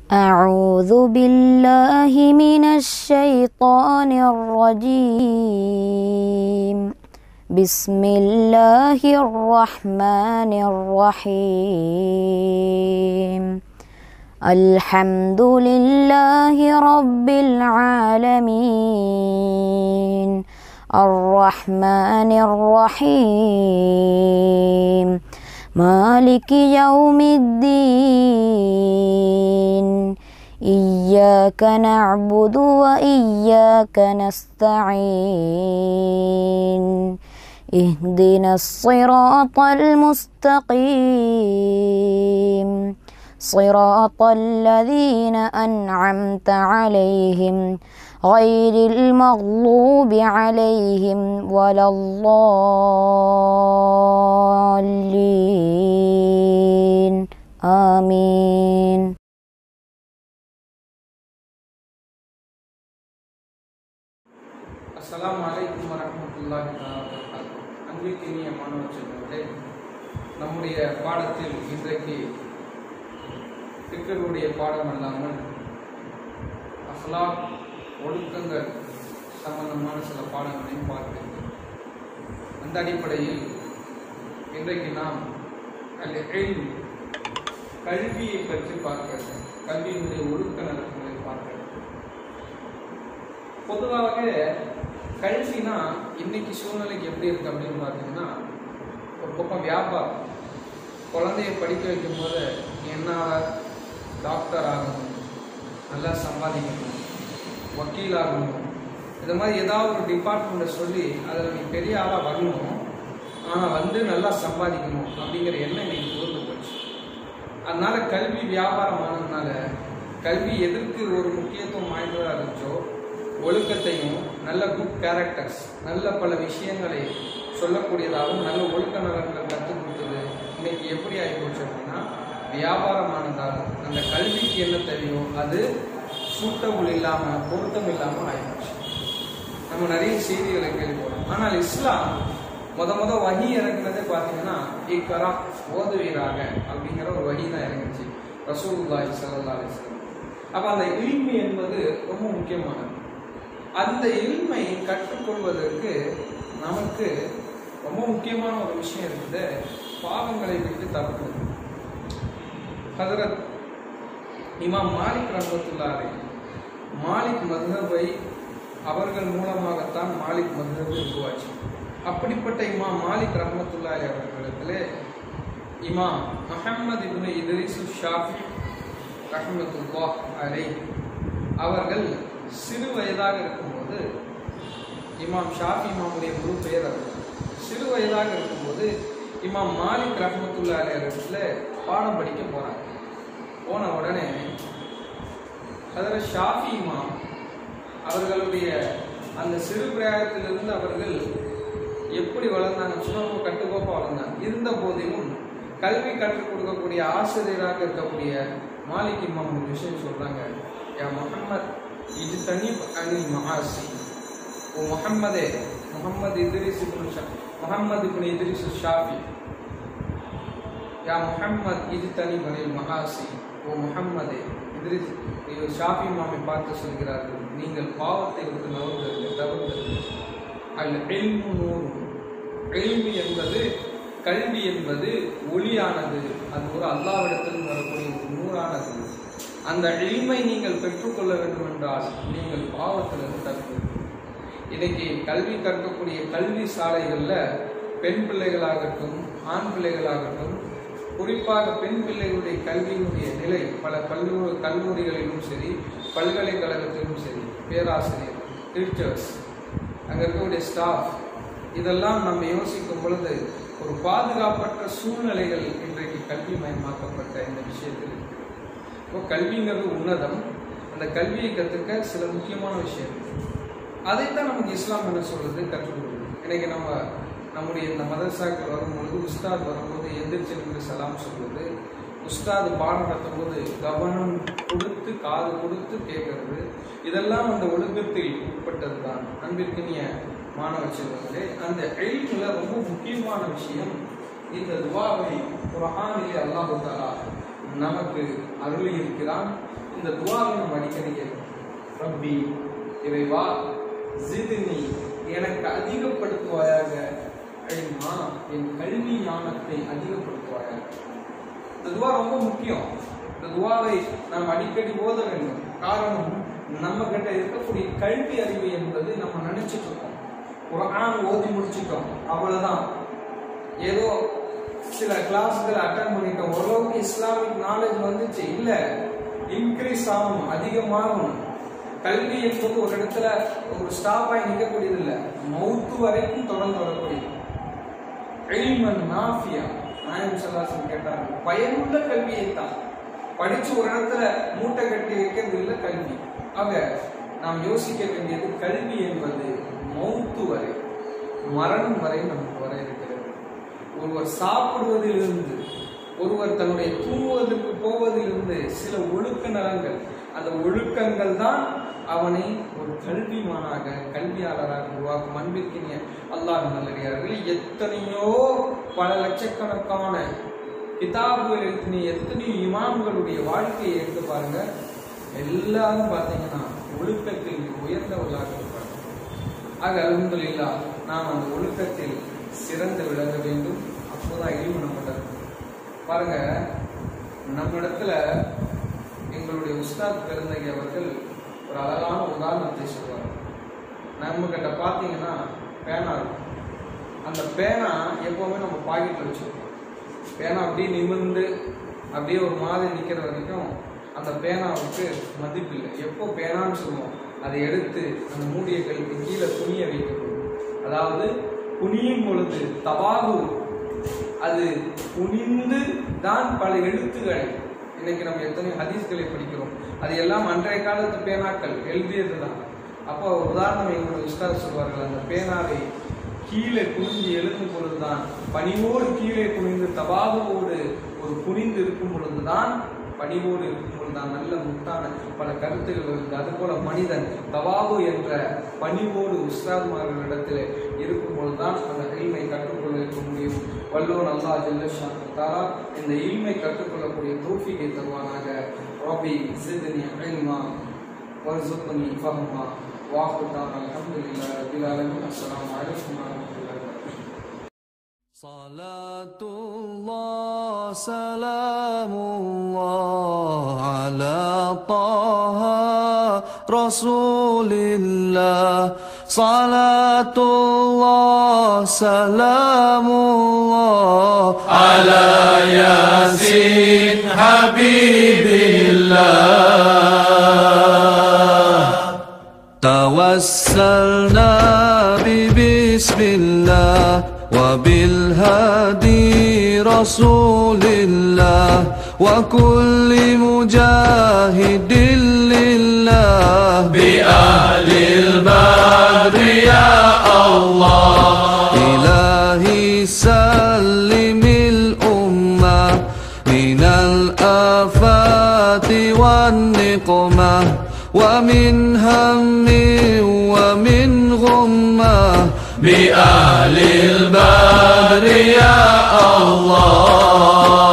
أعوذ بالله من الشيطان الرجيم بسم الله الرحمن الرحيم الحمد لله رب العالمين الرحمن الرحيم مالك يوم الدين إياك نعبد وإياك نستعين اهدنا الصراط المستقيم صراط الذين أنعمت عليهم غير المغضوب عليهم ولا الضالين آمين அஸ்ஸலாமு அலைக்கும் வரஹ்மத்துல்லாஹி தஆலா வபரகாத்துஹு. அன்பிற்கினிய மாணவ செல்வங்களே நம்முடைய பாடத்தில் இன்றைக்கு பிக்கருடைய பாடம் அல்லாமல் அஹ்லாக் ஒழுக்கங்கள் சம்பந்தமான சில பாடங்களையும் பார்க்கிறோம் அந்த அடிப்படையில் இன்றைக்கு நாம் அல் இல்ம், கல்வியை பற்றி பார்க்கிறோம் கல்வியினுடைய ஒழுக்க நலன்களை பார்க்கிறோம் பொதுவாகவே கல்வினா இன்னைக்கு சூழ்நிலைக்கு எப்படி இருக்கு அப்படின்னு பார்த்தீங்கன்னா ஒரு பக்கம் வியாபாரம் குழந்தைய படிக்க வைக்கும் போது நீ என்ன டாக்டர் ஆகணும் நல்லா சம்பாதிக்கணும் வக்கீல் ஆகணும் இது மாதிரி ஏதாவது ஒரு டிபார்ட்மெண்ட்டை சொல்லி அதில் நீ பெரிய ஆளாக வரணும் ஆனால் வந்து நல்லா சம்பாதிக்கணும் அப்படிங்கிற எண்ணம் இன்னைக்கு தோர்ந்து போச்சு அதனால கல்வி வியாபாரம் ஆனதுனால கல்வி எதற்கு ஒரு முக்கியத்துவம் வாய்ந்ததாக இருந்துச்சோ ஒழுக்கத்தையும் நல்ல குட் கேரக்டர்ஸ் நல்ல பல விஷயங்களை சொல்லக்கூடியதாகவும் நல்ல ஒழுக்க நலன்கள் கற்றுக் கொடுத்தது இன்னைக்கு எப்படி ஆகிப்போச்சு அப்படின்னா வியாபாரமானதால் அந்த கல்விக்கு என்ன தேவையோ அது சூட்டபுள் இல்லாமல் பொருத்தம் இல்லாமல் ஆகிப்போச்சு நம்ம நிறைய செய்திகளை கேள்விப்படும் ஆனால் இஸ்லாம் முத முத வகி இறங்குனதே பார்த்தீங்கன்னா இக்கரா ஓதுவீராக அப்படிங்கிற ஒரு வகி தான் இறங்குச்சு ரசூலுல்லாஹி ஸல்லல்லாஹு அலைஹி வஸல்லம் அப்ப அந்த இல்மி என்பது ரொம்ப முக்கியமானது அந்த இல்மை கற்றுக்கொள்வதற்கு நமக்கு ரொம்ப முக்கியமான ஒரு விஷயம் இருக்குது பாவங்களை விட்டு தவிர்க்கிறது ஹதரத் இமாம் மாலிக் ரஹமத்துல்லாரை மாலிக் மதுஹபை அவர்கள் மூலமாகத்தான் மாலிக் மதுஹபு உருவாச்சு அப்படிப்பட்ட இமாம் மாலிக் ரஹமத்துல்லாரி அவர்களிடத்திலே இமாம் முஹம்மது இப்னு இத்ரிஸ் ஷாஃபி ரஹமத்துல்லாஹ் அலை அவர்கள் சிறு வயதாக இருக்கும்போது இமாம் ஷாஃபி இமாமுடைய முழு பெயர் அவர் சிறு வயதாக இருக்கும்போது இமாம் மாலிக் ரஹமத்துல்லா அலி இடத்துல பாடம் படிக்க போறாங்க போன உடனே அதில் ஷாஃபி இமாம் அவர்களுடைய அந்த சிறு பிராயத்திலிருந்து அவர்கள் எப்படி வளர்ந்தாங்க சும்மா ரொம்ப கட்டுக்கோப்பாக வளர்ந்தாங்க இருந்த போதிலும் கல்வி கற்றுக் கொடுக்கக்கூடிய ஆசிரியராக இருக்கக்கூடிய மாலிக் இமாம் ஒரு விஷயம் சொல்றாங்க யா முகமது இது தனி அனில் மகாசி ஓ முகம்மதே முகமது இத்ரிஸ் இப்னு ஷா முகமது இப்னு இத்ரிஸ் ஷாஃபி யா முகம்மது இது தனி அனில் மகாசி ஓ முகம்மதே இத்ரிஸ் இது ஷாஃபி மாமை பார்த்து சொல்கிறார்கள் நீங்கள் பாவத்தை விட்டு நவர்ந்தது தவிர்த்தது அல் எல்மு நூறு எல்மு என்பது கல்வி என்பது ஒளியானது அது ஒரு அல்லாவிடத்தில் வரக்கூடிய ஒரு நூறானது அந்த எளிமை நீங்கள் பெற்றுக்கொள்ள வேண்டும் என்றால் நீங்கள் பாவத்திலிருந்து தடுப்பு இன்னைக்கு கல்வி கற்கக்கூடிய கல்வி சாலைகளில் பெண் பிள்ளைகளாகட்டும் ஆண் பிள்ளைகளாகட்டும் குறிப்பாக பெண் பிள்ளைகளுடைய கல்வியினுடைய நிலை பல கல்லூரி கல்லூரிகளிலும் சரி பல்கலைக்கழகத்திலும் சரி பேராசிரியர் டீச்சர்ஸ் அங்கே இருக்கக்கூடிய ஸ்டாஃப் இதெல்லாம் நம்ம யோசிக்கும் பொழுது ஒரு பாதுகாப்பற்ற சூழ்நிலைகள் இன்றைக்கு கல்வி மயமாக்கப்பட்ட இந்த விஷயத்தில் இருக்கு. இப்போ கல்விங்கிறது உன்னதம் அந்த கல்வியை கற்றுக்க சில முக்கியமான விஷயம் இருக்கு. அதைத்தான் நமக்கு இஸ்லாம் என்ன சொல்றது கற்றுக் கொடுக்குது இன்னைக்கு நம்ம நம்முடைய இந்த மதரசாக்கள் வரும்பொழுது உஸ்தாத் வரும்போது எந்திரிச்சு நின்று சலாம் சொல்வது உஸ்தாது பாடம் நடத்தும் போது கவனம் கொடுத்து காது கொடுத்து கேட்கறது இதெல்லாம் அந்த ஒழுக்கத்தில் உட்பட்டது தான் அன்பிற்கினிய மாணவ செல்வங்களே அந்த எழில்ல ரொம்ப முக்கியமான விஷயம் இந்த துவாவை குரானிலே அல்லாஹு தாலா நமக்கு அருளி இருக்கிறான் இந்த துவாவை நம்ம அடிக்கடி கேட்கணும் ரப்பி இறைவா ஜிதுனி எனக்கு அதிகப்படுத்துவாயாக இல்மா, என் கல்வி ஞானத்தை அதிகப்படுத்துவாயாக இந்த துவா ரொம்ப முக்கியம் இந்த துவாவை நாம் அடிக்கடி ஓத வேண்டும் காரணம் நம்ம கிட்ட இருக்கக்கூடிய கல்வி அறிவு என்பது நம்ம நினைச்சிட்டு இருக்கோம் குர்ஆன் ஓதி முடிச்சிட்டோம் அவ்வளவுதான் ஏதோ சில கிளாஸ்கள் அட்டன் பண்ணிட்டோம் ஓரளவுக்கு இஸ்லாமிக் நாலேஜ் வந்துச்சு இல்ல இன்க்ரீஸ் ஆகணும் அதிகமாகணும் கல்வி என்பது ஒரு இடத்துல ஒரு ஸ்டாப் ஆகி நிற்கக்கூடியது இல்ல மௌத்து வரைக்கும் தொடர்ந்து வரக்கூடியது இல்மன் நாஃபியா நாயம் சல்லாசன் கேட்டாங்க பயனுள்ள கல்வியை தான் படிச்சு ஒரு இடத்துல மூட்டை கட்டி வைக்கிறது இல்ல கல்வி ஆக நாம் யோசிக்க வேண்டியது கல்வி என்பது மௌத்து வரை மரணம் வரை நமக்கு வர இருக்கிறது ஒருவர் சாப்பிடுவதிலிருந்து ஒருவர் தன்னுடைய தூங்குவதற்கு போவதிலிருந்து சில ஒழுக்க நலங்கள் அந்த ஒழுக்கங்கள் தான் அவனை ஒரு கல்விமானாக கல்வியாளராக உருவாக்கும் அன்பிற்கினிய அல்லாஹ் நல்லடியார்கள் எத்தனையோ பல லட்சக்கணக்கான கிதாபுகள் எழுத்தின எத்தனையோ இமாம்களுடைய வாழ்க்கையை எடுத்து பாருங்க எல்லாரும் பார்த்தீங்கன்னா ஒழுக்கத்தில் மிக உயர்ந்தவர்களாக இருப்பாங்க ஆக அல்ஹம்துலில்லா நாம் அந்த ஒழுக்கத்தில் சிறந்து விளங்க வேண்டும் அப்போதான் இழிவு நம்மகிட்ட இருக்கும். பாருங்க நம்ம இடத்துல எங்களுடைய உஸ்தாத் பெருந்தகை அவர்கள் ஒரு அழகான உதாரணத்தை சொல்வார் நம்ம கிட்ட பார்த்தீங்கன்னா பேனா இருக்கும் அந்த பேனா எப்பவுமே நம்ம பாக்கெட்ல வச்சிருக்கோம் பேனா அப்படியே நிமிர்ந்து அப்படியே ஒரு மாதிரி நிக்கிற வரைக்கும் அந்த பேனாவுக்கு மதிப்பில்லை எப்போ பேனான்னு சொல்லுவோம் அதை எடுத்து அந்த மூடிய கழித்து கீழே துணிய வைக்கப்படும் அதாவது குனியும் பொழுது தவாகு அது குனிந்து தான் பல எழுத்துக்களை இன்னைக்கு நம்ம எத்தனை ஹதீஸ்களை படிக்கிறோம் அது எல்லாம் அன்றைய காலத்து பேனாக்கள் எழுதியது தான் அப்போ உதாரணம் எங்களுடைய உஸ்தாத் சொல்வார்கள் அந்த பேனாவை கீழே குனிஞ்சு எழுதும் பொழுதுதான் பணிவோடு கீழே குனிந்து தபாகுவோடு ஒரு குனிந்து இருக்கும் பொழுதுதான் பணிவோடு இருக்கும் பொழுதுதான் நல்ல முத்தான பல கருத்துகள் வருது அதுபோல மனிதன் தவாபு என்ற பணிவோடு உஸ்தாத்மார்களிடத்தில் இருக்கும் பொழுதுதான் அந்த இல்மை கற்றுக்கொள்ள இருக்க முடியும் வல்லோன் அல்லா ஜல்லஷா தாரா இந்த இல்மை கற்றுக்கொள்ளக்கூடிய தோஃபிகை தருவானாக ரபி சிதனி இல்மா வர்சுக்னி ஃபஹ்மா வாஹுதான் அல்ஹம்துலில்லாஹி ரபில் ஆலமீன் அஸ்ஸலாமு அலைக்கும் வரஹ்மத்துல்லாஹி வபரகாத்துஹு صلاة الله سلام الله على طه رسول الله صلاة الله سلام الله على ياسين حبيب الله توسلنا ببسم الله وبالهادي رسول الله وكل مجاهد لله بأهل البدر يا الله إلهي سلم الأمة من الآفات والنقمة ومن هم ومن غمة بأهل البدر يا الله